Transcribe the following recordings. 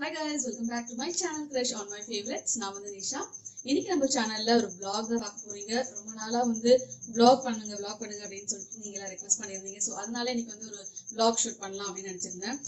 hi guys welcome back to my channel crush on my favourites நான் வந்து நிஷா இன்னைக்கு நம்ம சேனல்ல ஒரு vlog தான் பார்க்க போறீங்க ரொம்ப நாளா வந்து vlog பண்ணுங்க vlog பண்ணுங்க அப்படின்னு சொல்லிட்டு நீங்க எல்லாம் ரெக்வஸ்ட் பண்ணியிருந்தீங்க ஸோ அதனால இன்னைக்கு வந்து ஒரு vlog ஷூட் பண்ணலாம் அப்படின்னு நினைச்சிருந்தேன்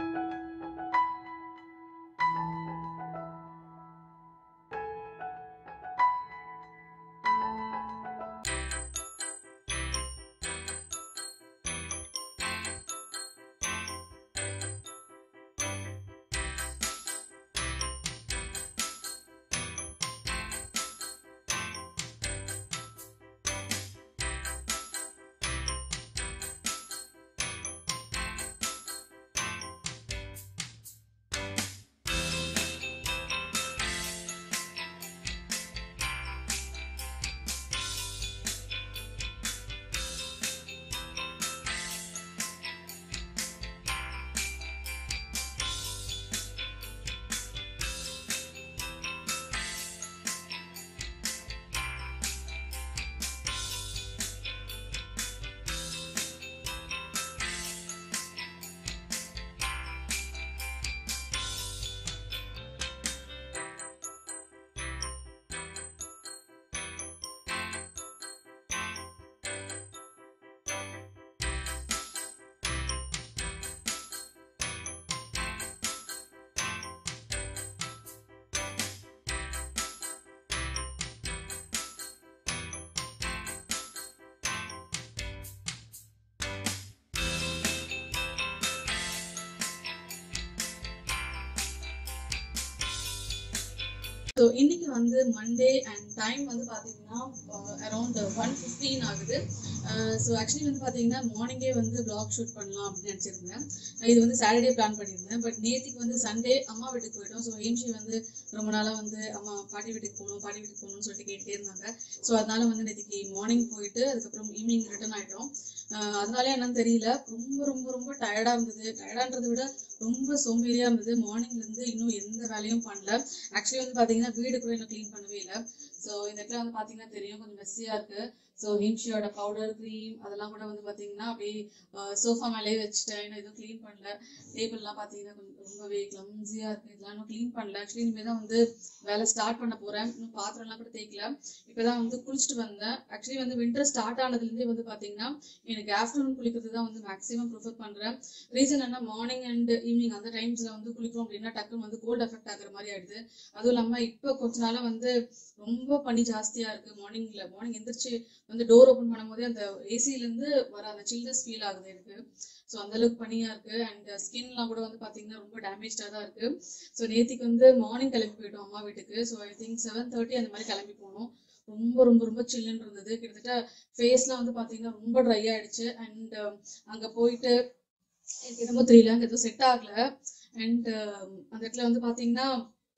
ஸோ இன்னைக்கு வந்து மண்டே அண்ட் டைம் வந்து பார்த்தீங்கன்னா அரௌண்ட் ஒன் ஃபிஃப்டீன் ஆகுது ஸோ ஆக்சுவலி வந்து பார்த்தீங்கன்னா மார்னிங்கே வந்து vlog ஷூட் பண்ணலாம் அப்படின்னு நினச்சிருந்தேன் இது வந்து சாட்டர்டே பிளான் பண்ணியிருந்தேன் பட் நேற்றுக்கு வந்து சண்டே அம்மா வீட்டுக்கு போயிட்டோம் ஸோ ஏம்ஷி வந்து ரொம்ப நாளாக வந்து அம்மா பாட்டி வீட்டுக்கு போகணும் பாட்டி வீட்டுக்கு போகணும்னு சொல்லிட்டு கேட்டுட்டே இருந்தாங்க ஸோ அதனால வந்து நேற்றுக்கு மார்னிங் போயிட்டு அதுக்கப்புறம் ஈவினிங் ரிட்டர்ன் ஆகிட்டோம் அதனாலே என்னன்னு தெரியல ரொம்ப ரொம்ப ரொம்ப டயர்டாக இருந்தது டயர்டான்றதை விட ரொம்ப சோம்பேறியாக இருந்தது மார்னிங்லேருந்து இன்னும் எந்த வேலையும் பண்ணல ஆக்சுவலி வந்து பார்த்தீங்கன்னா வீடு கூட இன்னும் க்ளீன் பண்ணவே இல்லை ஸோ இந்த இடத்துல வந்து பார்த்தீங்கன்னா தெரியும் கொஞ்சம் மெஸ்ஸியாக இருக்கு ஸோ ஹிம்ஷியோட பவுடர் க்ரீம் அதெல்லாம் கூட வந்து பார்த்தீங்கன்னா அப்படியே சோஃபா மேலேயே வச்சுட்டேன் இன்னும் எதுவும் க்ளீன் பண்ணல டேபிள்லாம் பார்த்தீங்கன்னா கொஞ்சம் ரொம்பவே கிளம்ஸியாக இருக்கு இதெல்லாம் இன்னும் க்ளீன் பண்ணல ஆக்சுவலி இனிமேல் தான் வந்து வேலை ஸ்டார்ட் பண்ண போகிறேன் இன்னும் பாத்திரம்லாம் கூட தேய்க்கல இப்போ தான் வந்து குளிச்சுட்டு வந்தேன் ஆக்சுவலி வந்து வின்டர் ஸ்டார்ட் ஆனதுலேருந்தே வந்து பார்த்தீங்கன்னா எனக்கு ஆஃப்டர்நூன் குளிக்கிறது தான் வந்து மேக்ஸிமம் ப்ரிஃபர் பண்ணுறேன் ரீசன் என்ன மார்னிங் அண்ட் ஈவினிங் அந்த டைம்ஸில் வந்து குளிக்கிறோம் அப்படின்னா டக்குன்னு வந்து கோல்ட் எஃபெக்ட் ஆகுற மாதிரி ஆயிடுது அதுவும் இல்லாமல் இப்போ கொஞ்ச நாளாக வந்து ரொம்ப பனி ஜாஸ்தியாக இருக்குது மார்னிங்கில் மார்னிங் எந்திரிச்சு வந்து டோர் ஓப்பன் பண்ணும்போதே அந்த ஏசிலேருந்து வர அந்த சில்னஸ் ஃபீல் ஆகுது எனக்கு ஸோ அந்த அளவுக்கு பனியாக இருக்குது அண்ட் ஸ்கின்லாம் கூட வந்து பார்த்தீங்கன்னா ரொம்ப டேமேஜாக தான் இருக்குது ஸோ நேத்திக்கு வந்து மார்னிங் கிளம்பி போயிட்டோம் அம்மா வீட்டுக்கு so I think seven thirty அந்த மாதிரி கிளம்பி போனோம் ரொம்ப ரொம்ப ரொம்ப சில்லுன்னு இருந்தது கிட்டத்தட்ட ஃபேஸ்லாம் வந்து பார்த்தீங்கன்னா ரொம்ப ட்ரை ஆயிடுச்சு அண்ட் அங்கே போயிட்டு எனக்கு என்னமோ தெரியல அங்கே எதுவும் செட் ஆகல அண்ட் அந்த இடத்துல வந்து பார்த்தீங்கன்னா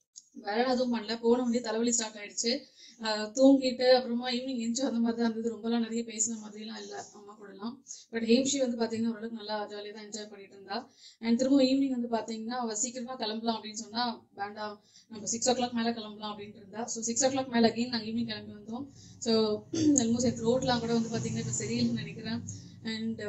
வேற எதுவும் பண்ணல போன உடனே தலைவலி ஸ்டார்ட் ஆயிடுச்சு தூங்கிட்டு அப்புறமா ஈவினிங் எஞ்சி அந்த மாதிரி தான் இருந்தது ரொம்பலாம் நிறைய பேசின மாதிரிலாம் இல்லை அம்மா கூடலாம் பட் ஹேம்ஷி வந்து பார்த்தீங்கன்னா ஓரளவுக்கு நல்லா ஜாலியாக தான் என்ஜாய் பண்ணிட்டு இருந்தா அண்ட் திரும்ப ஈவினிங் வந்து பார்த்தீங்கன்னா அவள் சீக்கிரமா கிளம்பலாம் அப்படின்னு சொன்னா வேண்டாம் நம்ம சிக்ஸ் ஓ கிளாக் மேலே கிளம்பலாம் அப்படின்ட்டு இருந்தா ஸோ சிக்ஸ் ஓ கிளாக் மேலே அகைன் நாங்கள் ஈவினிங் கிளம்பி வந்தோம் ஸோ ஆல்மோஸ்ட் என் ரோட்லாம் கூட வந்து பார்த்தீங்கன்னா இப்போ சரியில்லைன்னு நினைக்கிறேன் அண்ட்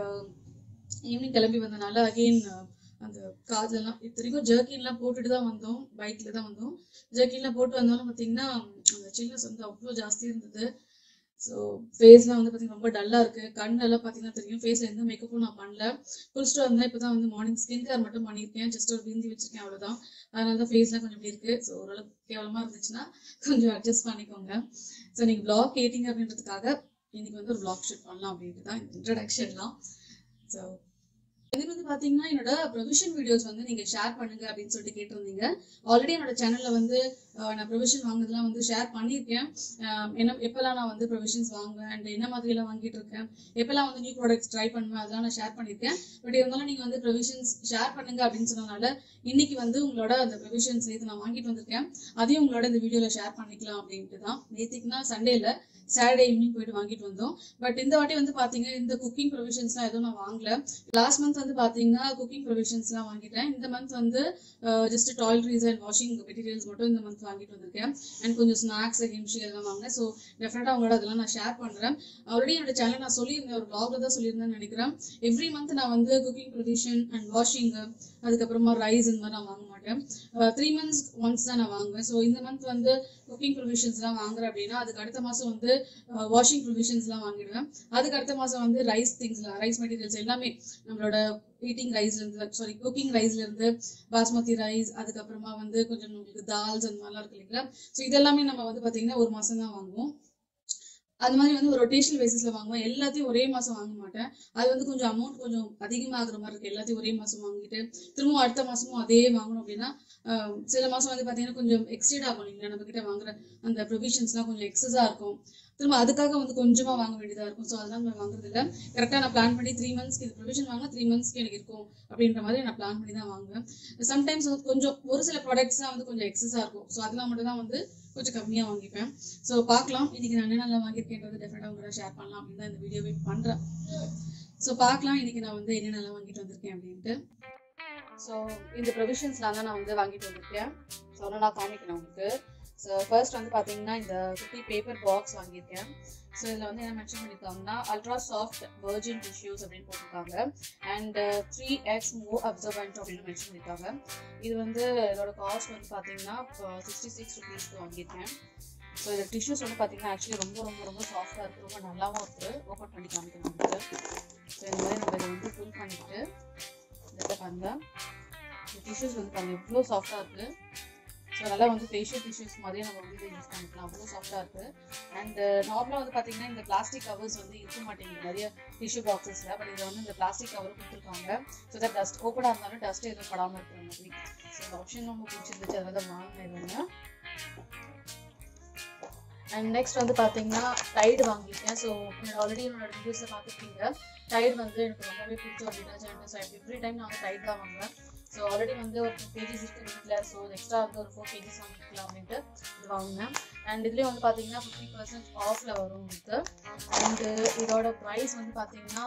ஈவினிங் கிளம்பி வந்தனால அகெயின் அந்த காதுலலாம் இத்தனைக்கும் ஜர்க்கின்லாம் போட்டுட்டு தான் வந்தோம் பைக்கில் தான் வந்தோம் ஜர்க்கின்லாம் போட்டு வந்தாலும் பார்த்தீங்கன்னா அந்த சில்னஸ் வந்து அவ்வளோ ஜாஸ்தி இருந்தது ஸோ ஃபேஸ்லாம் வந்து பார்த்தீங்கன்னா ரொம்ப டல்லாக இருக்குது கண்ணெல்லாம் பார்த்தீங்கன்னா தெரியும் ஃபேஸில் எந்த மேக்கப்பும் நான் பண்ணல குளிச்சுட்டு வந்தேன் இப்போ தான் வந்து மார்னிங் ஸ்கின் கேர் மட்டும் பண்ணியிருக்கேன் ஜஸ்ட் ஒரு பிந்தி வச்சிருக்கேன் அவ்வளோதான் அதனால தான் ஃபேஸ்லாம் கொஞ்சம் இப்படி இருக்குது ஸோ ஓரளவுக்கு கேவலமாக இருந்துச்சுன்னா கொஞ்சம் அட்ஜஸ்ட் பண்ணிக்கோங்க ஸோ நீங்கள் ப்ளாக் கேட்டிங்க அப்படின்றதுக்காக இன்னைக்கு வந்து ஒரு ப்ளாக் ஷூட் பண்ணலாம் அப்படின்ட்டு தான் இன்ட்ரடக்ஷன்லாம் ஸோ இது வந்து பாத்தீங்கன்னா என்னோட ப்ரொவிஷன் வீடியோஸ் வந்து நீங்க ஷேர் பண்ணுங்க அப்படின்னு சொல்லிட்டு கேட்டிருந்தீங்க ஆல்ரெடி என்னோட சேனல்ல வந்து நான் ப்ரொவிஷன் வாங்குனதுலாம் வந்து ஷேர் பண்ணியிருக்கேன் என்ன எப்பெல்லாம் நான் வந்து ப்ரொவிஷன்ஸ் வாங்குவேன் அண்ட் என்ன மாதிரி எல்லாம் வாங்கிட்டு இருக்கேன் எப்பெல்லாம் வந்து நியூ ப்ராடக்ட்ஸ் ட்ரை பண்ணுவேன் அதெல்லாம் நான் ஷேர் பண்ணியிருக்கேன் பட் இருந்தாலும் நீங்க வந்து ப்ரொவிஷன்ஸ் ஷேர் பண்ணுங்க அப்படின்னு சொன்னனால இன்னைக்கு வந்து உங்களோட அந்த ப்ரொவிஷன்ஸ் இது நான் வாங்கிட்டு வந்திருக்கேன் அதையும் உங்களோட இந்த வீடியோல ஷேர் பண்ணிக்கலாம் அப்படின்ட்டு தான் நேத்திக்குனா சண்டேல சாட்டர்டே ஈவினிங் போயிட்டு வாங்கிட்டு வந்தோம் பட் இந்த வாட்டி வந்து பாத்தீங்கன்னா இந்த குக்கிங் ப்ரொவிஷன்ஸ்லாம் எதுவும் நான் வாங்கல லாஸ்ட் மந்த் வந்து பாத்தீங்கன்னா குக்கிங் ப்ரொவிஷன்ஸ்லாம் வாங்கிட்டேன் இந்த மந்த் வந்து just toiletries and washing materials மட்டும் இந்த மந்த் வாங்கிட்டு வந்திருக்கேன் அண்ட் கொஞ்சம் ஸ்நாக்ஸ் ஹிம்ஷி எல்லாம் வாங்கினேன் ஸோ டெஃபினட்டாக அவங்களோட அதெல்லாம் நான் ஷேர் பண்றேன் ஆல்ரெடி என்னோட சேனல் நான் சொல்லியிருந்தேன் ஒரு ப்ளாக்ல தான் சொல்லியிருந்தேன்னு நினைக்கிறேன் எவ்ரி மந்த் நான் வந்து குக்கிங் ப்ரொவிஷன் அண்ட் வாஷிங் அதுக்கப்புறமா ரைஸ் இந்த மாதிரி நான் வாங்க மாட்டேன் த்ரீ மந்த்ஸ் ஒன்ஸ் தான் நான் வாங்குவேன் ஸோ இந்த மந்த் வந்து குக்கிங் ப்ரொவிஷன்ஸ்லாம் வாங்குறேன் அப்படின்னா அதுக்கு அடுத்த மாதம் வந்து வாஷிங் ப்ரொவிஷன்ஸ்லாம் வாங்கிடுவேன் அதுக்கு அடுத்த மாதம் வந்து ரைஸ் திங்ஸ்லாம் ரைஸ் மெட்டீரியல்ஸ் எல்லாமே நம்மளோட ஈட்டிங் ரைஸ்லேருந்து சாரி குக்கிங் ரைஸ்லேருந்து பாஸ்மதி ரைஸ் அதுக்கப்புறமா வந்து கொஞ்சம் உங்களுக்கு தால்ஸ் அந்த மாதிரிலாம் இருக்கு இல்லைங்களா ஸோ இதெல்லாமே நம்ம வந்து பார்த்தீங்கன்னா ஒரு மாதம் தான் வாங்குவோம் அது மாதிரி வந்து ஒரு ரொட்டேஷனல் பேசிஸ்ல வாங்குவேன் எல்லாத்தையும் ஒரே மாசம் வாங்க மாட்டேன் அது வந்து கொஞ்சம் அமௌண்ட் கொஞ்சம் அதிகமாகிற மாதிரி இருக்கு எல்லாத்தையும் ஒரே மாசம் வாங்கிட்டு திரும்பவும் அடுத்த மாசமும் அதே வாங்கணும் அப்படின்னா ஆஹ் சில மாசம் வந்து பாத்தீங்கன்னா கொஞ்சம் எக்ஸீட் ஆகும் இல்லைங்களா நம்ம கிட்ட வாங்குற அந்த ப்ரொவிஷன்ஸ்லாம் கொஞ்சம் எக்ஸஸா இருக்கும் திரும்ப அதுக்காக வந்து கொஞ்சமா வாங்க வேண்டியதா இருக்கும் ஸோ அதெல்லாம் நான் வாங்குறது இல்லை கரெக்டாக நான் பிளான் பண்ணி த்ரீ மந்த்ஸ்க்கு இது ப்ரொவிஷன் வாங்கினா த்ரீ மந்த்ஸ்க்கு எனக்கு இருக்கும் அப்படின்ற மாதிரி நான் பிளான் பண்ணி தான் வாங்குவேன் சம்டைம்ஸ் வந்து கொஞ்சம் ஒரு சில ப்ராடக்ட்ஸ் தான் வந்து கொஞ்சம் எக்ஸஸா இருக்கும் ஸோ அதெல்லாம் மட்டும் தான் வந்து கொஞ்சம் கம்மியாக வாங்கிப்பேன் ஸோ பார்க்கலாம் இன்னைக்கு நான் என்னென்ன வாங்கியிருக்கேன்றது டெஃபினட்டாக உங்களோட ஷேர் பண்ணலாம் அப்படின்னு தான் இந்த வீடியோவே பண்ணுறேன் ஸோ பார்க்கலாம் இன்னைக்கு நான் வந்து என்னென்னலாம் வாங்கிட்டு வந்திருக்கேன் அப்படின்ட்டு ஸோ இந்த ப்ரொவிஷன்ஸ்லாம் தான் நான் வந்து வாங்கிட்டு வந்திருக்கேன் ஸோ அதெல்லாம் நான் காமிக்கிறேன் உங்களுக்கு ஸோ ஃபர்ஸ்ட் வந்து பார்த்தீங்கன்னா இந்த குட்டி பேப்பர் பாக்ஸ் வாங்கியிருக்கேன் ஸோ இதில் வந்து என்ன மென்ஷன் பண்ணியிருக்காங்கன்னா அல்ட்ரா சாஃப்ட் வர்ஜின் டிஷ்யூஸ் அப்படின்னு போட்டிருக்காங்க அண்ட் த்ரீ எக்ஸ் மூ அப்சர்வன்ட் அப்படின்னு மென்ஷன் பண்ணியிருக்காங்க இது வந்து இதோட காஸ்ட் வந்து பார்த்தீங்கன்னா சிக்ஸ்டி சிக்ஸ் ருபீஸ்க்கு வாங்கியிருக்கேன் ஸோ இந்த டிஷ்யூஸ் வந்து பார்த்தீங்கன்னா ஆக்சுவலி ரொம்ப ரொம்ப ரொம்ப சாஃப்டாக இருக்குது ரொம்ப நல்லாவும் இருக்குது ஓப்பன் பண்ணி காமிக்கணும் உங்களுக்கு ஸோ இந்த மாதிரி நம்ம இதை வந்து ஃபில் பண்ணிட்டு இதை பாருங்க இந்த டிஷ்யூஸ் வந்து பாருங்க இவ்வளோ சாஃப்டாக இருக்குது ஸோ நல்லா வந்து ஃபேஷியல் டிஷ்யூஸ் மாதிரியே நம்ம வந்து இதை யூஸ் பண்ணிக்கலாம் அவ்வளோ சாஃப்டாக இருக்குது அண்ட் நார்மலாக வந்து பார்த்தீங்கன்னா இந்த பிளாஸ்டிக் கவர்ஸ் வந்து இருக்க மாட்டேங்குது நிறைய டிஷ்யூ பாக்ஸஸில் பட் இதில் வந்து இந்த பிளாஸ்டிக் கவர் கொடுத்துருக்காங்க ஸோ தட் டஸ்ட் ஓப்பனாக இருந்தாலும் டஸ்ட் எதுவும் படாமல் இருக்கிற மாதிரி ஸோ இந்த ஆப்ஷன் ரொம்ப பிடிச்சிருந்துச்சு அதனால தான் வாங்கினேன் இதுங்க அண்ட் நெக்ஸ்ட் வந்து பார்த்தீங்கன்னா டைடு வாங்கியிருக்கேன் ஸோ ஆல்ரெடி என்னோட ரிவ்யூஸை பார்த்துருக்கீங்க டைடு வந்து எனக்கு ரொம்பவே பிடிச்ச ஒரு டிட்டர்ஜென்ட் ஸோ எவ்ரி டைம் நான் வந்து டைட் தான் வாங்குவேன் ஸோ ஆல்ரெடி வந்து ஒரு டூ கேஜிஸ் இருக்குது வீட்டில் ஸோ எக்ஸ்ட்ரா வந்து ஒரு ஃபோர் கேஜிஸ் வாங்கிக்கலாம் அப்படின்ட்டு இது வாங்கினேன் அண்ட் இதுலேயும் வந்து பார்த்தீங்கன்னா ஃபிஃப்டி பர்சன்ட் ஆஃபில் வரும் உங்களுக்கு அண்டு இதோட ப்ரைஸ் வந்து பார்த்தீங்கன்னா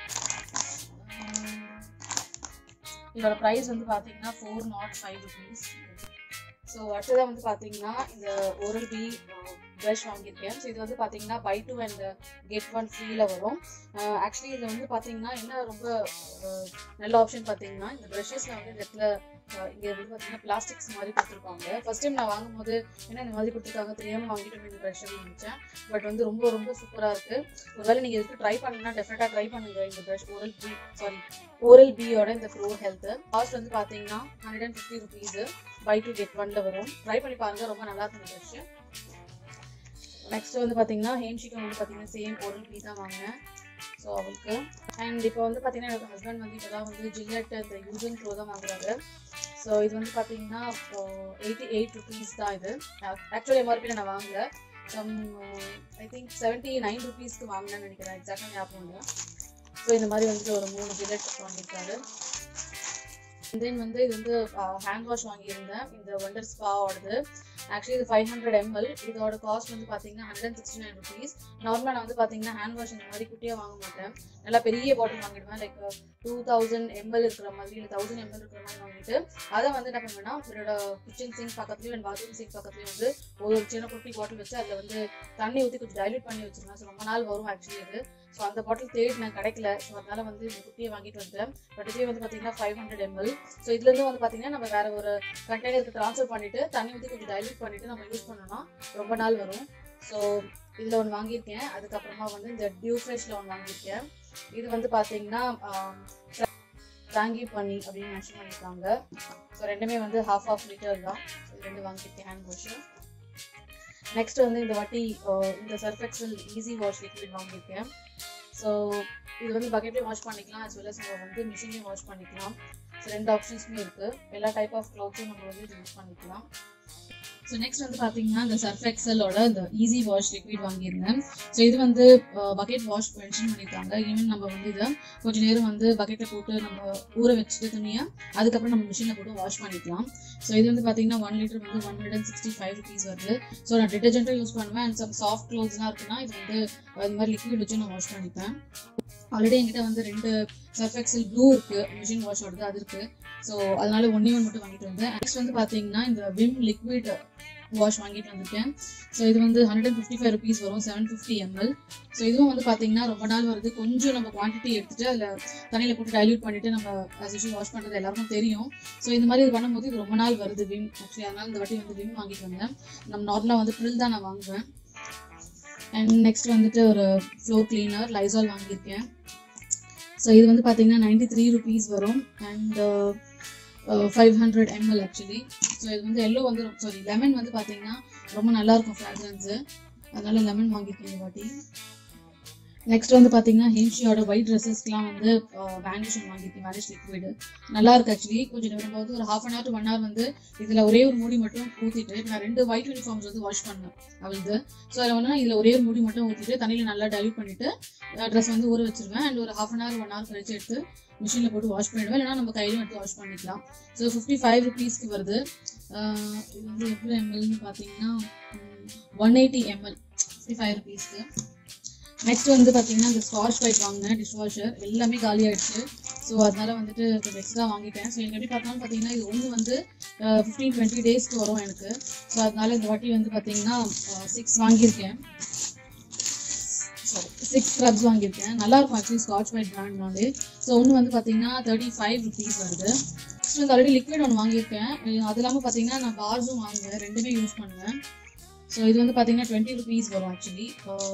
உம், இதோட ப்ரைஸ் வந்து பார்த்தீங்கன்னா four nought five rupees so அடுத்ததாக வந்து பார்த்தீங்கன்னா இந்த ஓரல் பி ப்ரஷ் வாங்கியிருக்கேன் ஸோ இது வந்து பார்த்தீங்கன்னா buy two and get one ஃப்ரீல வரும் ஆக்சுவலி இதில் வந்து பார்த்தீங்கன்னா என்ன ரொம்ப அஹ், நல்ல ஆப்ஷன் பார்த்தீங்கன்னா இந்த ப்ரஷஸில் வந்து இந்த இடத்துல அஹ், இங்க வந்து பார்த்தீங்கன்னா பிளாஸ்டிக்ஸ் மாதிரி கொடுத்துருப்பாங்க ஃபர்ஸ்ட் டைம் நான் வாங்கும்போது என்ன இந்த மாதிரி கொடுத்துருக்காங்க தெரியாமல் வாங்கிட்டு இந்த ப்ரஷ் நினச்சேன் பட் வந்து ரொம்ப ரொம்ப சூப்பராக இருக்கு ஒருவேளை நீங்கள் இதுக்கு ட்ரை பண்ணீங்கன்னா டெஃபினட்டாக ட்ரை பண்ணுங்க இந்த brush oral B sorry oral பியோட இந்த ப்ரோ ஹெல்த் காஸ்ட் வந்து பார்த்தீங்கன்னா hundred and fifty rupees buy two get ஒன்ல வரும் ட்ரை பண்ணி பாருங்க ரொம்ப நல்லா இருக்கும் இந்த ப்ரஷ் நெக்ஸ்ட் வந்து பார்த்தீங்கன்னா ஹேம்ஷிக்கும் வந்து பார்த்தீங்கன்னா சேம் ஓரல் பி தான் வாங்கினேன் ஸோ அவளுக்கு அண்ட் இப்போ வந்து பார்த்தீங்கன்னா என்னோட ஹஸ்பண்ட் வந்து இப்போ தான் வந்து ஜில்லட் இந்த யூசன் ப்ரோ தான் வாங்குறாரு ஸோ இது வந்து பார்த்தீங்கன்னா எயிட்டி எயிட் ருபீஸ் தான் இது ஆக்சுவலி எம்ஆர்பியில் நான் வாங்கல some I think seventy nine ருபீஸ்க்கு வாங்கினேன்னு நினைக்கிறேன் எக்ஸாக்டாக ஞாபகம் இல்லை ஸோ இந்த மாதிரி வந்துட்டு ஒரு மூணு ஜில்லட் வாங்கியிருக்காரு தென் வந்து இது வந்து ஹேண்ட் வாஷ் வாங்கியிருந்தேன் இந்த ஒண்டர் ஸ்பாவோடது ஆக்சுவலி இது ஃபைவ் ஹண்ட்ரட் எம்எல் இதோட காஸ்ட் வந்து பார்த்தீங்கன்னா hundred and sixty nine rupees நார்மலாக நான் வந்து பார்த்தீங்கன்னா ஹேண்ட் வாஷ் இந்த மாதிரி குட்டியாக வாங்க மாட்டேன் நல்லா பெரிய பாட்டில் வாங்கிடுவேன் லைக் டூ தௌசண்ட் எம்எல் இருக்கிற மாதிரி இல்லை தௌசண்ட் எம்எல் இருக்கிற மாதிரி வாங்கிட்டு அதை வந்து என்ன பண்ணுவேன்னா என்னோட கிச்சன் சிங்க் பக்கத்துலையும் அண்ட் பாத்ரூம் சிங்க் பக்கத்துலையும் வந்து ஒரு ஒரு சின்ன குட்டி பாட்டில் வச்சு அதில் வந்து தண்ணி ஊற்றி கொஞ்சம் டைல்யூட் பண்ணி வச்சிருவேன் ஸோ ரொம்ப நாள் வரும் ஆக்சுவலி அது ஸோ அந்த பாட்டில் தேடி நான் கிடைக்கல ஸோ அதனால வந்து இந்த குட்டியை வாங்கிட்டு வந்தேன் பட் இதுவே வந்து பார்த்தீங்கன்னா ஃபைவ் ஹண்ட்ரட் எம்எல் ஸோ இதுலேருந்து வந்து பார்த்தீங்கன்னா நம்ம வேற ஒரு கண்டெய்னருக்கு ட்ரான்ஸ்ஃபர் பண்ணிட்டு தண்ணி ஊற்றி கொஞ்சம் டைல்யூட் பண்ணிட்டு நம்ம யூஸ் பண்ணோம்னா ரொம்ப நாள் வரும் ஸோ இதில் ஒன்று வாங்கியிருக்கேன் அதுக்கப்புறமா வந்து இந்த டியூ ஃப்ரெஷ்ல ஒன்று வாங்கியிருக்கேன் இது வந்து பார்த்தீங்கன்னா தாங்கி பண்ணி அப்படின்னு மென்ஷன் பண்ணியிருக்காங்க ஸோ ரெண்டுமே வந்து ஹாஃப் ஆஃப் லிட்டர் தான் ஸோ இது ரெண்டு வாங்கியிருக்கேன் ஹேண்ட் வாஷு நெக்ஸ்ட் வந்து இந்த வாட்டி அஹ், இந்த சர்ஃபெக்சல் ஈஸி வாஷ் லிக்விட் வாங்கியிருக்கேன் ஸோ இது வந்து பக்கெட்லேயும் வாஷ் பண்ணிக்கலாம் as well as நம்ம வந்து மிஷின்லேயும் வாஷ் பண்ணிக்கலாம் ஸோ ரெண்டு ஆப்ஷன்ஸுமே இருக்குது எல்லா டைப் ஆஃப் க்ளோத்ஸும் நம்ம வந்து இது யூஸ் பண்ணிக்கலாம் ஸோ நெக்ஸ்ட் வந்து பார்த்தீங்கன்னா இந்த சர்ஃப் எக்ஸலோட இந்த ஈஸி வாஷ் லிக்விட் வாங்கியிருந்தேன் ஸோ இது வந்து பக்கெட் வாஷ் மென்ஷன் பண்ணியிருக்காங்க ஈவன் நம்ம வந்து இதை கொஞ்ச நேரம் வந்து பக்கெட்டில் போட்டு நம்ம ஊற வச்சுட்டு துணியை அதுக்கப்புறம் நம்ம மிஷினில் போட்டு வாஷ் பண்ணிக்கலாம் ஸோ இது வந்து பார்த்தீங்கன்னா ஒன் லிட்டர் வந்து one hundred and sixty five rupees வருது ஸோ நான் டிட்டர்ஜென்ட்டும் யூஸ் பண்ணுவேன் அண்ட் சம் சாஃப்ட் க்ளோத்ஸ்லாம் இருக்குன்னா இது வந்து அது மாதிரி லிக்விட் வச்சு நான் வாஷ் பண்ணிப்பேன் ஆல்ரெடி என்கிட்ட வந்து ரெண்டு சர்ஃப் எக்ஸல் ப்ளூ இருக்கு மிஷின் வாஷோடது அது இருக்கு ஸோ அதனால ஒன்னே ஒன்று மட்டும் வாங்கிட்டு வந்தேன் நெக்ஸ்ட் வந்து பார்த்தீங்கன்னா இந்த விம் லிக்விட் வாஷ் வாங்கிட்டு வந்திருக்கேன் ஸோ இது வந்து hundred and fifty five rupees வரும் செவன் ஃபிஃப்டி எம்எல் ஸோ இதுவும் வந்து பார்த்தீங்கன்னா ரொம்ப நாள் வருது கொஞ்சம் நம்ம குவான்டிட்டி எடுத்துட்டு அதில் தண்ணியில் போட்டு டைல்யூட் பண்ணிட்டு நம்ம as usual வாஷ் பண்ணுறது எல்லாருக்கும் தெரியும் ஸோ இந்த மாதிரி இது பண்ணும்போது இது ரொம்ப நாள் வருது விம் ஆக்சுவலி அதனால இந்த வாட்டி வந்து விம் வாங்கிட்டு வந்தேன் நம்ம நார்மலாக வந்து ப்ரில் தான் நான் வாங்குவேன் அண்ட் நெக்ஸ்ட் வந்துட்டு ஒரு ஃப்ளோர் கிளீனர் லைசால் வாங்கியிருக்கேன் ஸோ இது வந்து பார்த்தீங்கன்னா நைன்டி த்ரீ ருபீஸ் வரும் and five hundred ml actually so இது வந்து எல்லோ வந்து சாரி லெமன் வந்து பார்த்தீங்கன்னா ரொம்ப நல்லா இருக்கும் ஃப்ராக்ரன்ஸு அதனால லெமன் வாங்கியிருக்கேன் இந்த வாட்டி நெக்ஸ்ட் வந்து பார்த்தீங்கன்னா ஹேம்ஷியோட ஒயிட் ட்ரெஸ்ஸஸ்க்குலாம் வந்து வேண்டிஷன் வாங்கியிருக்கேன் வேனிஷ் லிக்விடு நல்லா இருக்கு ஆக்சுவலி கொஞ்சம் நேரம் போது ஒரு half an hour to one hour வந்து இதில் ஒரே ஒரு மூடி மட்டும் ஊற்றிட்டு இப்போ நான் ரெண்டு ஒயிட் யூனிஃபார்ம்ஸ் வந்து வாஷ் பண்ணேன் அவளுது ஸோ அதில் வந்து இதில் ஒரே ஒரு மூடி மட்டும் ஊற்றிட்டு தண்ணியில் நல்லா டைல்யூட் பண்ணிட்டு ட்ரெஸ் வந்து ஊற வச்சிருவேன் அண்ட் ஒரு half an hour one hour கழிச்சு எடுத்து மிஷினில் போட்டு வாஷ் பண்ணிடுவேன் இல்லைனா நம்ம கையிலும் எடுத்து வாஷ் பண்ணிக்கலாம் ஸோ ஃபிஃப்டி ஃபைவ் ருபீஸ்க்கு வருது ஆஹ் இது வந்து எவ்வளோ எம்எல்னு பார்த்தீங்கன்னா one eighty ml fifty five ருபீஸ்க்கு நெக்ஸ்ட் வந்து பார்த்தீங்கன்னா இந்த ஸ்காட்ச் ஒயிட் வாங்கினேன் டிஷ் வாஷர் எல்லாமே காலி ஆயிடுச்சு ஸோ அதனால வந்துட்டு கொஞ்சம் எக்ஸ்ட்ரா வாங்கிட்டேன் ஸோ எனக்கு எப்படி பார்த்தாலும் பார்த்தீங்கன்னா இது ஒன்று வந்து ஃபிஃப்டீன் டுவெண்ட்டி டேஸ்க்கு வரும் எனக்கு ஸோ அதனால இந்த வாட்டி வந்து பார்த்தீங்கன்னா சிக்ஸ் வாங்கியிருக்கேன் சாரி சிக்ஸ் ஸ்க்ரப்ஸ் வாங்கியிருக்கேன் நல்லா இருக்கும் ஆக்சுவலி ஸ்காட்ச் ஒயிட் பிராண்ட்னாலே ஸோ ஒன்று வந்து பார்த்தீங்கன்னா தேர்ட்டி ஃபைவ் ருபீஸ் வருது நெக்ஸ்ட் வந்து ஆல்ரெடி லிக்விட் ஒன்று வாங்கியிருக்கேன் அஹ் அது இல்லாமல் பார்த்தீங்கன்னா நான் பார்ஸும் வாங்குவேன் ரெண்டுமே யூஸ் பண்ணுவேன் ஸோ இது வந்து பார்த்தீங்கன்னா டுவெண்ட்டி ருபீஸ் வரும் ஆக்சுவலி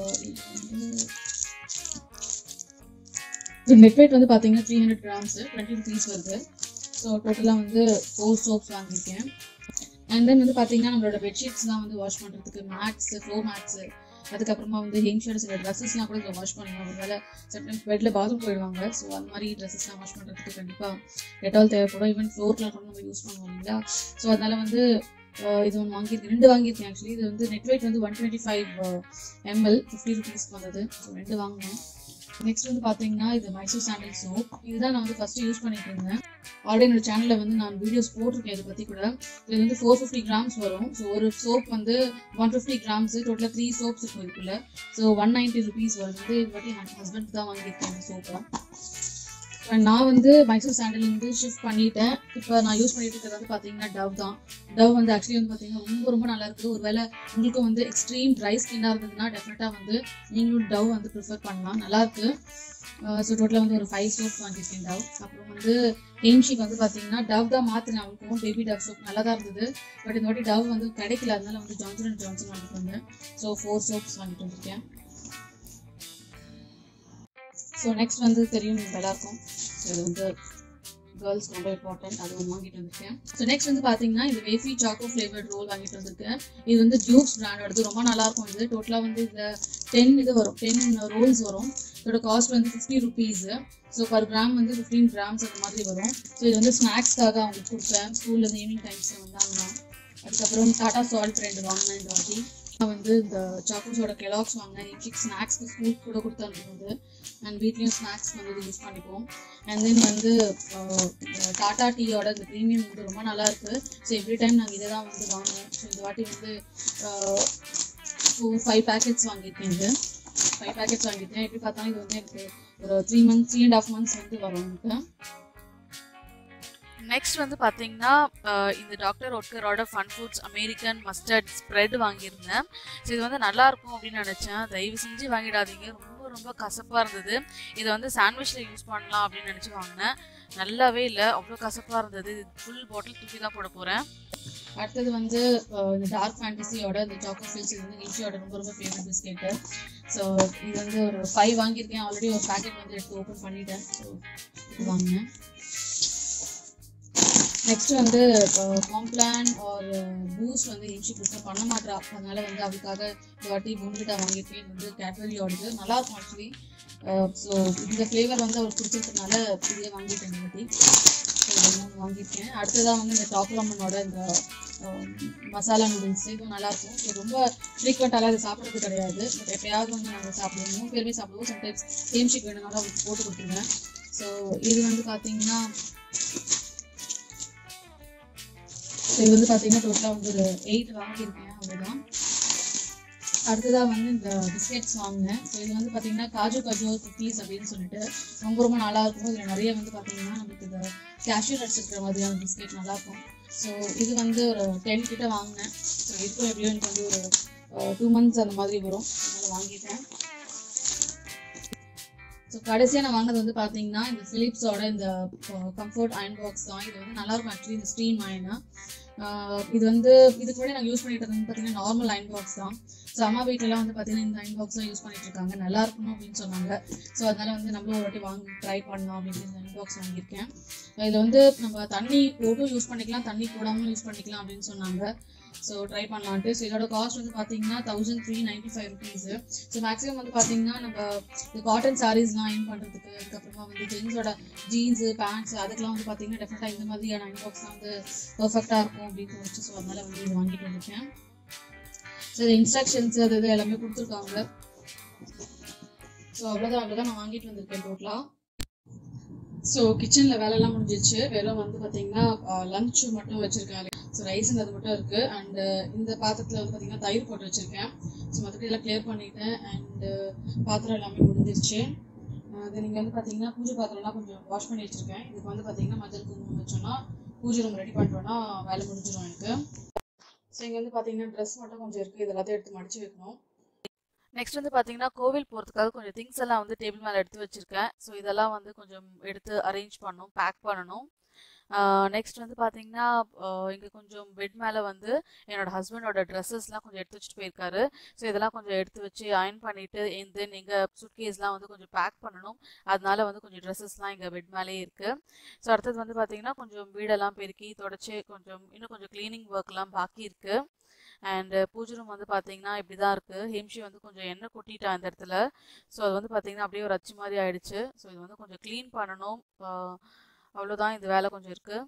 நெட் வெயிட் வந்து பார்த்தீங்கன்னா three hundred grams twenty rupees வருது ஸோ டோட்டலாக வந்து ஃபோர் சோப்ஸ் வாங்கியிருக்கேன் அண்ட் தென் வந்து பார்த்தீங்கன்னா நம்மளோட பெட்ஷீட்ஸ்லாம் வந்து வாஷ் பண்ணுறதுக்கு மேட்ஸ் ஃப்ளோர் மேட்ஸு அதுக்கப்புறமா வந்து ஹெயின்ஷர்ட் சில ட்ரெஸ்ஸஸ்லாம் கூட இதில் வாஷ் பண்ணுவோம் ஒருவேளை சம்டைம்ஸ் பெட்டில் பாத்ரூம் போயிடுவாங்க ஸோ அந்த மாதிரி ட்ரெஸ்ஸஸ்லாம் வாஷ் பண்ணுறதுக்கு கண்டிப்பாக டெட்டால் தேவைப்படும் ஈவன் ஃப்ளோர்லாம் கூட நம்ம யூஸ் பண்ணுவோம் இல்லைங்களா ஸோ அதனால வந்து அஹ் இது ஒன்று வாங்கியிருக்கேன் ரெண்டு வாங்கியிருக்கேன் ஆக்சுவலி இது வந்து நெட் வெயிட் வந்து one twenty five ml fifty ருபீஸ்க்கு வந்தது ஸோ ரெண்டு வாங்கினேன் நெக்ஸ்ட் வந்து பார்த்தீங்கன்னா இது மைசூர் சாண்டல் சோப் இதுதான் நான் வந்து ஃபர்ஸ்ட் யூஸ் பண்ணிட்டு இருந்தேன் ஆல்ரெடி என்னோட சேனலில் வந்து நான் வீடியோஸ் போட்டிருக்கேன் இதை பற்றி கூட இது வந்து ஃபோர் ஃபிஃப்டி கிராம்ஸ் வரும் ஸோ ஒரு சோப் வந்து ஒன் ஃபிஃப்டி கிராம்ஸ் டோட்டலாக த்ரீ சோப்ஸ் இருக்கும் இதுக்குள்ள ஸோ ஒன் நைன்ட்டி ருபீஸ் வருது இது வாட்டி என் ஹஸ்பண்ட் தான் வாங்கியிருக்கேன் இந்த சோப்பை நான் வந்து மைசூர் சாண்டல் வந்து ஷிஃப்ட் பண்ணிட்டேன் இப்போ நான் யூஸ் பண்ணிட்டு இருக்கிறது வந்து பார்த்தீங்கன்னா டவ் தான் டவ் வந்து ஆக்சுவலி வந்து பார்த்தீங்கன்னா ரொம்ப ரொம்ப நல்லா இருக்குது ஒருவேளை உங்களுக்கும் வந்து எக்ஸ்ட்ரீம் ட்ரை ஸ்கின்னாக இருந்ததுன்னா டெஃபினட்டாக வந்து நீங்களும் டவ் வந்து ப்ரிஃபர் பண்ணலாம் நல்லா இருக்கு ஸோ டோட்டலாக வந்து ஒரு ஃபைவ் சோப் வாங்கியிருக்கேன் டவ் அப்புறம் வந்து ஹேம்ஷிக் வந்து பார்த்தீங்கன்னா டவ் தான் மாற்றினேன் அவங்களுக்கும் பேபி டவ் சோப் நல்லா தான் இருந்தது பட் இந்த வாட்டி டவ் வந்து கிடைக்கல அதனால வந்து ஜான்சன் அண்ட் ஜான்சன் வாங்கிட்டு வந்தேன் ஸோ ஃபோர் சோப்ஸ் வாங்கிட்டு வந்திருக்கேன் ஸோ நெக்ஸ்ட் வந்து தெரியும் உங்களுக்கு எல்லாருக்கும் ஸோ இது வந்து கேர்ள்ஸ் ரொம்ப இம்பார்ட்டன்ட் அது ஒன்று வாங்கிட்டு வந்திருக்கேன் ஸோ நெக்ஸ்ட் வந்து பார்த்தீங்கன்னா இது வேஃபி சாக்கோ ஃப்ளேவர்ட் ரோல் வாங்கிட்டு வந்திருக்கேன் இது வந்து ஜூப்ஸ் பிராண்டோடது ரொம்ப நல்லா இருக்கும் இது டோட்டலாக வந்து இதில் டென் இது வரும் டென் ரோல்ஸ் வரும் இதோட காஸ்ட் வந்து fifty rupees so per gram வந்து ஃபிஃப்டீன் கிராம்ஸ் அந்த மாதிரி வரும் ஸோ இது வந்து ஸ்நாக்ஸ்க்காக அவங்களுக்கு கொடுப்பேன் ஸ்கூல்லேருந்து ஈவினிங் டைம்ஸில் வந்தாங்கன்னா அதுக்கப்புறம் டாடா சால்ட் ரெண்டு வாங்கினேன் இந்த வாட்டி நான் வந்து இந்த சாக்கோஸோட கெலாக்ஸ் வாங்கினேன் இட்லிக்கு ஸ்நாக்ஸ்க்கு ஸ்கூலுக்கு கூட கொடுத்து அனுப்பும்போது அண்ட் வீட்லேயும் ஸ்நாக்ஸ் வந்து இது யூஸ் பண்ணிப்போம் அண்ட் தென் வந்து டாடா டீயோட இந்த ப்ரீமியம் வந்து ரொம்ப நல்லா இருக்கு ஸோ எவ்ரி டைம் நாங்கள் இதை தான் வந்து வாங்குவோம் ஸோ இந்த வாட்டி வந்து ஃபோர் ஃபைவ் பேக்கெட்ஸ் வாங்கியிருக்கேன் இது ஃபைவ் பேக்கெட்ஸ் வாங்கியிருக்கேன் எப்படி பார்த்தாலும் இது வந்து எனக்கு ஒரு three months three and half months வந்து வரும் எனக்கு நெக்ஸ்ட் வந்து பார்த்தீங்கன்னா அஹ், இந்த டாக்டர் ஒட்கரோட fun foods American mustard spread வாங்கியிருந்தேன் ஸோ இது வந்து நல்லா இருக்கும் அப்படின்னு நினச்சேன் தயவு செஞ்சு வாங்கிடாதீங்க ரொம்ப ரொம்ப கசப்பாக இருந்தது இதை வந்து சாண்ட்விச்சில் யூஸ் பண்ணலாம் அப்படின்னு நினச்சி வாங்கினேன் நல்லாவே இல்லை அவ்வளோ கசப்பாக இருந்தது ஃபுல் பாட்டில் தூக்கி தான் போட போகிறேன் அடுத்தது வந்து அஹ், இந்த டார்க் ஃபேண்டசியோட இந்த சாக்கோ ஃபில்ஸ் இது வந்து ஈஸியோட ரொம்ப ரொம்ப ஃபேவரட் பிஸ்கெட்டு ஸோ இது வந்து ஒரு ஃபைவ் வாங்கியிருக்கேன் ஆல்ரெடி ஒரு பேக்கெட் வந்து எடுத்து ஓப்பன் பண்ணிட்டேன் ஸோ இது வாங்கினேன் நெக்ஸ்ட் வந்து காம்ப்ளான் ஒரு பூஸ்ட் வந்து ஈஸி ப்ரிஃபர் பண்ண மாட்டா அதனால வந்து அவளுக்காக இந்த வாட்டி பொன்விட்டா வாங்கியிருக்கேன் இது வந்து கேட்பரியோடது நல்லா இருக்கும் ஆக்சுவலி ஸோ இந்த ஃப்ளேவர் வந்து அவருக்கு பிடிச்சிருக்கனால இதே வாங்கிட்டேன் இந்த வாட்டி ஸோ இது மூணு வாங்கியிருக்கேன் அடுத்ததாக வந்து இந்த டாப் ராமனோட இந்த அஹ், மசாலா நூடுல்ஸ் இதுவும் நல்லா இருக்கும் ஸோ ரொம்ப ஃப்ரீக்வெண்ட்டாலாம் இது சாப்பிட்றது கிடையாது பட் எப்பயாவது வந்து நாங்கள் சாப்பிடுவோம் மூணு பேருமே சாப்பிடுவோம் சம்டைம்ஸ் சேம் ஷிக் வேணும்னாலும் அவருக்கு போட்டு கொடுத்துருவேன் ஸோ இது வந்து பார்த்தீங்கன்னா ஸோ இது வந்து பார்த்தீங்கன்னா டோட்டலாக வந்து ஒரு எயிட் வாங்கியிருக்கேன் அவ்வளோதான் அடுத்ததாக வந்து இந்த பிஸ்கெட்ஸ் வாங்கினேன் ஸோ இது வந்து பார்த்தீங்கன்னா காஜு கஜோ குக்கீஸ் அப்படின்னு சொல்லிட்டு ரொம்ப ரொம்ப நல்லா இருக்கும் இதில் நிறைய வந்து பார்த்தீங்கன்னா நமக்கு இந்த கேஷ்யூ நட்ஸ் இருக்கிற மாதிரியான பிஸ்கெட் நல்லாயிருக்கும் ஸோ இது வந்து ஒரு டென் கிட்ட வாங்கினேன் ஸோ இதுக்கும் எப்படியும் எனக்கு வந்து ஒரு டூ மந்த்ஸ் அந்த மாதிரி வரும் அதனால் வாங்கிட்டேன் ஸோ கடைசியாக நான் வாங்கினது வந்து பார்த்தீங்கன்னா இந்த ஃபிலிப்ஸோட இந்த கம்ஃபர்ட் அயன் பாக்ஸ் தான் இது வந்து நல்லாயிருக்கும் ஆக்சுவலி இந்த ஸ்டீம் அயனா இது வந்து இதுக்கு முன்னாடி நாங்கள் யூஸ் பண்ணிட்டு இருந்தது வந்து பார்த்தீங்கன்னா நார்மல் அயன் பாக்ஸ் தான் ஸோ அம்மா வீட்டிலலாம் வந்து பார்த்தீங்கன்னா இந்த அயன் பாக்ஸ் தான் யூஸ் பண்ணிட்டு இருக்காங்க நல்லா இருக்கணும் அப்படின்னு சொன்னாங்க ஸோ அதனால வந்து நம்மளும் ஒரு வாட்டி வாங்கி ட்ரை பண்ணலாம் அப்படின்னு இந்த அயன் பாக்ஸ் வாங்கியிருக்கேன் இதில் வந்து நம்ம தண்ணி போட்டும் யூஸ் பண்ணிக்கலாம் தண்ணி போடாமல் யூஸ் பண்ணிக்கலாம் அப்படின்னு சொன்னாங்க ஸோ ட்ரை பண்ணலான்ட்டு ஸோ இதோட காஸ்ட் வந்து பார்த்தீங்கன்னா thousand three ninety five rupees so maximum வந்து பார்த்தீங்கன்னா நம்ம இந்த காட்டன் சாரீஸ்லாம் அயன் பண்ணுறதுக்கு அதுக்கப்புறமா வந்து ஜென்ஸோட ஜீன்ஸு பேண்ட்ஸ் அதுக்கெல்லாம் வந்து பார்த்தீங்கன்னா டெஃபினட்டாக இந்த மாதிரியான அயன் பாக்ஸ் தான் வந்து பர்ஃபெக்டாக இருக்கும் அப்படின்னு தோணுச்சு ஸோ அதனால வந்து இது வாங்கிட்டு வந்திருக்கேன் ஸோ இது இன்ஸ்ட்ரக்ஷன்ஸ் அது இது எல்லாமே கொடுத்துருக்காங்க ஸோ அவ்வளோதான் அவ்வளோதான் நான் வாங்கிட்டு வந்திருக்கேன் டோட்டலாக ஸோ கிச்சனில் வேலைலாம் முடிஞ்சிச்சு வெறும் வந்து பார்த்தீங்கன்னா லஞ்சு மட்டும் வச்சுருக்கேன் ஸோ ரைஸ் அது மட்டும் இருக்குது அண்டு இந்த பாத்திரத்தில் வந்து பார்த்தீங்கன்னா தயிர் போட்டு வச்சுருக்கேன் ஸோ மற்றபடி எல்லாம் கிளியர் பண்ணிட்டேன் அண்டு பாத்திரம் எல்லாமே முடிஞ்சிருச்சு அது நீங்கள் வந்து பார்த்தீங்கன்னா பூஜை பாத்திரம்லாம் கொஞ்சம் வாஷ் பண்ணி வச்சுருக்கேன் இதுக்கு வந்து பார்த்தீங்கன்னா மஞ்சள் குங்குமம் வச்சோன்னா பூஜை ரூம் ரெடி பண்ணிட்டோன்னா வேலை முடிஞ்சிடும் எனக்கு ஸோ இங்கே வந்து பார்த்தீங்கன்னா ட்ரெஸ் மட்டும் கொஞ்சம் இருக்குது இது எல்லாத்தையும் எடுத்து மடிச்சு வைக்கணும் நெக்ஸ்ட் வந்து பார்த்தீங்கன்னா கோவில் போகிறதுக்காக கொஞ்சம் திங்ஸ் எல்லாம் வந்து டேபிள் மேலே எடுத்து வச்சுருக்கேன் ஸோ இதெல்லாம் வந்து கொஞ்சம் எடுத்து அரேஞ்ச் பண்ணணும் பேக் பண்ணணும் நெக்ஸ்ட் வந்து பார்த்தீங்கன்னா இங்கே கொஞ்சம் பெட் மேலே வந்து என்னோட ஹஸ்பண்டோட ட்ரெஸ்ஸஸ்லாம் கொஞ்சம் எடுத்து வச்சுட்டு போயிருக்காரு ஸோ இதெல்லாம் கொஞ்சம் எடுத்து வச்சு அயன் பண்ணிவிட்டு தென் எங்கள் சுட்கேஸ்லாம் வந்து கொஞ்சம் பேக் பண்ணணும் அதனால வந்து கொஞ்சம் ட்ரெஸ்ஸஸ்லாம் எங்கள் பெட் மேலேயே இருக்குது ஸோ அடுத்தது வந்து பார்த்தீங்கன்னா கொஞ்சம் வீடெல்லாம் பெருக்கி தொடச்சி கொஞ்சம் இன்னும் கொஞ்சம் க்ளீனிங் ஒர்க்லாம் பாக்கி இருக்குது அண்ட் பூஜை ரூம் வந்து பார்த்தீங்கன்னா இப்படி தான் இருக்குது ஹிம்ஷி வந்து கொஞ்சம் எண்ணெய் கொட்டிட்டா இந்த இடத்துல ஸோ அது வந்து பார்த்தீங்கன்னா அப்படியே ஒரு அச்சு மாதிரி ஆயிடுச்சு ஸோ இது வந்து கொஞ்சம் க்ளீன் பண்ணணும் அவ்வளோதான் இந்த வேலை கொஞ்சம் இருக்குது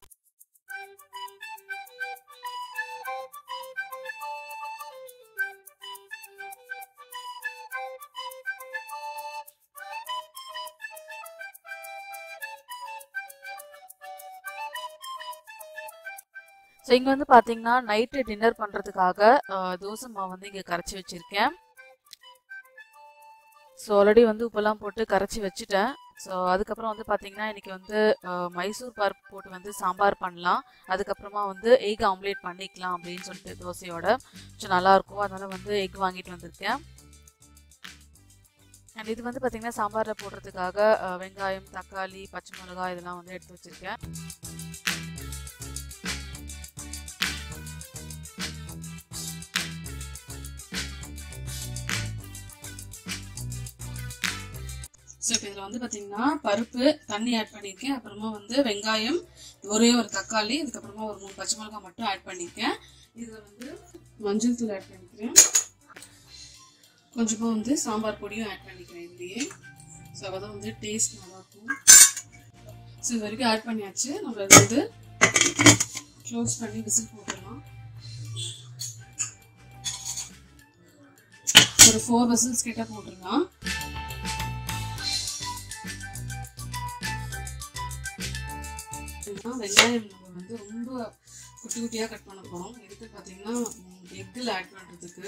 ஸோ இங்கே வந்து பார்த்தீங்கன்னா நைட்டு டின்னர் பண்ணுறதுக்காக தோசை மாவு வந்து இங்கே கரைச்சி வச்சுருக்கேன் ஸோ ஆல்ரெடி வந்து உப்பெல்லாம் போட்டு கரைச்சி வச்சுட்டேன் ஸோ அதுக்கப்புறம் வந்து பார்த்தீங்கன்னா இன்றைக்கி வந்து மைசூர் பருப்பு போட்டு வந்து சாம்பார் பண்ணலாம் அதுக்கப்புறமா வந்து எக் ஆம்லேட் பண்ணிக்கலாம் அப்படின்னு சொல்லிட்டு தோசையோட கொஞ்சம் நல்லாயிருக்கும் அதனால் வந்து எக் வாங்கிட்டு வந்திருக்கேன் அண்ட் இது வந்து பார்த்திங்கன்னா சாம்பாரில் போடுறதுக்காக வெங்காயம் தக்காளி பச்சை மிளகாய் இதெல்லாம் வந்து எடுத்து வச்சுருக்கேன் ஸோ இப்போ இதில் வந்து பார்த்தீங்கன்னா பருப்பு தண்ணி ஆட் பண்ணியிருக்கேன் அப்புறமா வந்து வெங்காயம் ஒரே ஒரு தக்காளி அதுக்கப்புறமா ஒரு மூணு பச்சை மிளகாய் மட்டும் ஆட் பண்ணியிருக்கேன் இதில் வந்து மஞ்சள் தூள் ஆட் பண்ணிக்கிறேன் கொஞ்சமாக வந்து சாம்பார் பொடியும் ஆட் பண்ணிக்கிறேன் இதுலேயே ஸோ அப்போ வந்து டேஸ்ட் நல்லாயிருக்கும் ஸோ இது வரைக்கும் ஆட் பண்ணியாச்சு நம்ம இதை வந்து க்ளோஸ் பண்ணி விசில் போட்டுடலாம் ஒரு ஃபோர் விசில்ஸ் கிட்ட போட்டுடலாம் வெங்காயம் நம்ம வந்து ரொம்ப குட்டி குட்டியாக கட் பண்ண போகிறோம் எதுக்கு பார்த்தீங்கன்னா எக்கில் ஆட் பண்ணுறதுக்கு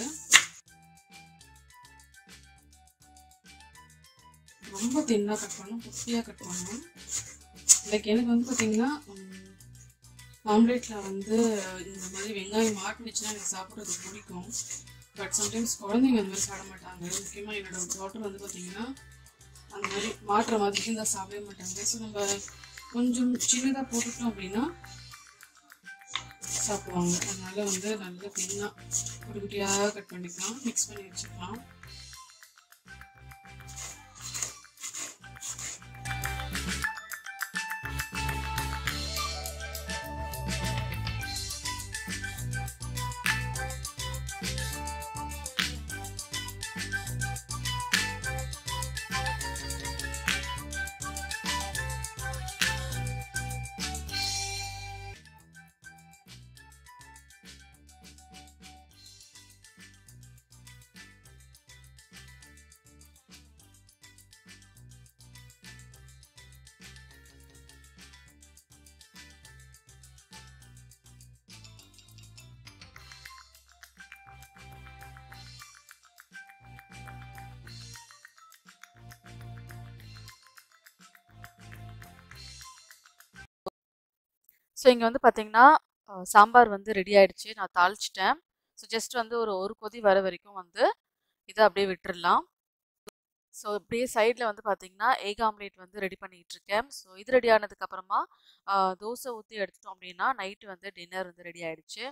ரொம்ப தின்னாக கட் பண்ணணும் குட்டியாக கட் பண்ணணும் லைக் எனக்கு வந்து பார்த்தீங்கன்னா ஆம்லேட்டில் வந்து இந்த மாதிரி வெங்காயம் மாட்டினுச்சுன்னா எனக்கு சாப்பிட்றதுக்கு பிடிக்கும் பட் சம்டைம்ஸ் குழந்தைங்க அந்த மாதிரி சாப்பிட மாட்டாங்க முக்கியமாக என்னோட டாட்டர் வந்து பார்த்தீங்கன்னா அந்த மாதிரி மாட்டுற மாதிரி இருந்தால் சாப்பிடவே மாட்டாங்க ஸோ நம்ம கொஞ்சம் சின்னதாக போட்டுட்டோம் அப்படின்னா சாப்பிடுவாங்க அதனால வந்து நல்லா தின்னா குட்டி குட்டியாக கட் பண்ணிக்கலாம் மிக்ஸ் பண்ணி வச்சுக்கலாம் ஸோ இங்கே வந்து பார்த்தீங்கன்னா அஹ், சாம்பார் வந்து ரெடி ஆயிடுச்சு நான் தாளிச்சிட்டேன் ஸோ ஜஸ்ட் வந்து ஒரு ஒரு கொதி வர வரைக்கும் வந்து இதை அப்படியே விட்டுறலாம் ஸோ அப்படியே சைடில் வந்து பார்த்தீங்கன்னா எக் ஆம்லேட் வந்து ரெடி பண்ணிட்டு இருக்கேன் ஸோ இது ரெடி ஆனதுக்கு அப்புறமா ஆஹ், தோசை ஊற்றி எடுத்துட்டோம் அப்படின்னா நைட்டு வந்து டின்னர் வந்து ரெடி ஆயிடுச்சு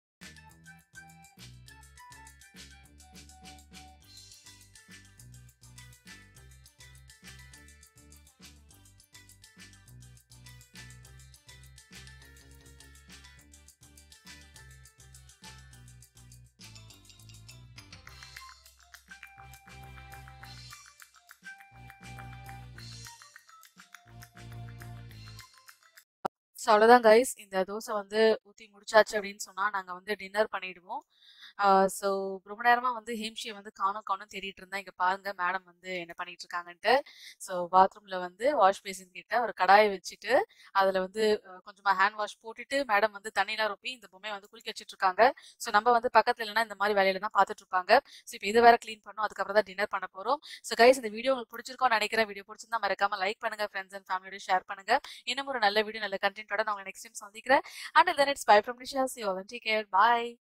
ஸோ அவ்வளோதான் கைஸ் இந்த தோசை வந்து ஊற்றி முடிச்சாச்சு அப்படின்னு சொன்னால் நாங்கள் வந்து டின்னர் பண்ணிடுவோம் ஸோ ரொம்ப நேரமாக வந்து ஹேம்ஷியை வந்து காணும் காணும் தேடிட்டு இருந்தேன் இங்கே பாருங்க மேடம் வந்து என்ன பண்ணிட்டு இருக்காங்கன்ட்டு ஸோ பாத்ரூமில் வந்து வாஷ் பேசின் கிட்ட ஒரு கடாயை வச்சுட்டு அதில் வந்து அஹ், கொஞ்சமா ஹேண்ட் வாஷ் போட்டுட்டு மேடம் வந்து தண்ணிலாம் ரொப்பி இந்த பொம்மையை வந்து குளிக்க வச்சுட்டு இருக்காங்க ஸோ நம்ம வந்து பக்கத்துல இல்லைன்னா இந்த மாதிரி வேலையில தான் பார்த்துட்டு இருப்பாங்க ஸோ இப்போ இதை வேற க்ளீன் பண்ணோம் அதுக்கப்புறம் தான் டின்னர் பண்ண போகிறோம் ஸோ கைஸ் இந்த வீடியோ உங்களுக்கு பிடிச்சிருக்கோம் நினைக்கிறேன் வீடியோ பிடிச்சிருந்தா மறக்காம லைக் பண்ணுங்க ஃப்ரெண்ட்ஸ் அண்ட் ஃபேமிலியோட ஷேர் பண்ணுங்க இன்னும் ஒரு நல்ல வீடியோ நல்ல கண்டென்ட்டோட நான் உங்களை நெக்ஸ்ட் டைம் சந்திக்கிறேன் and then it's bye from Nisha C all take care bye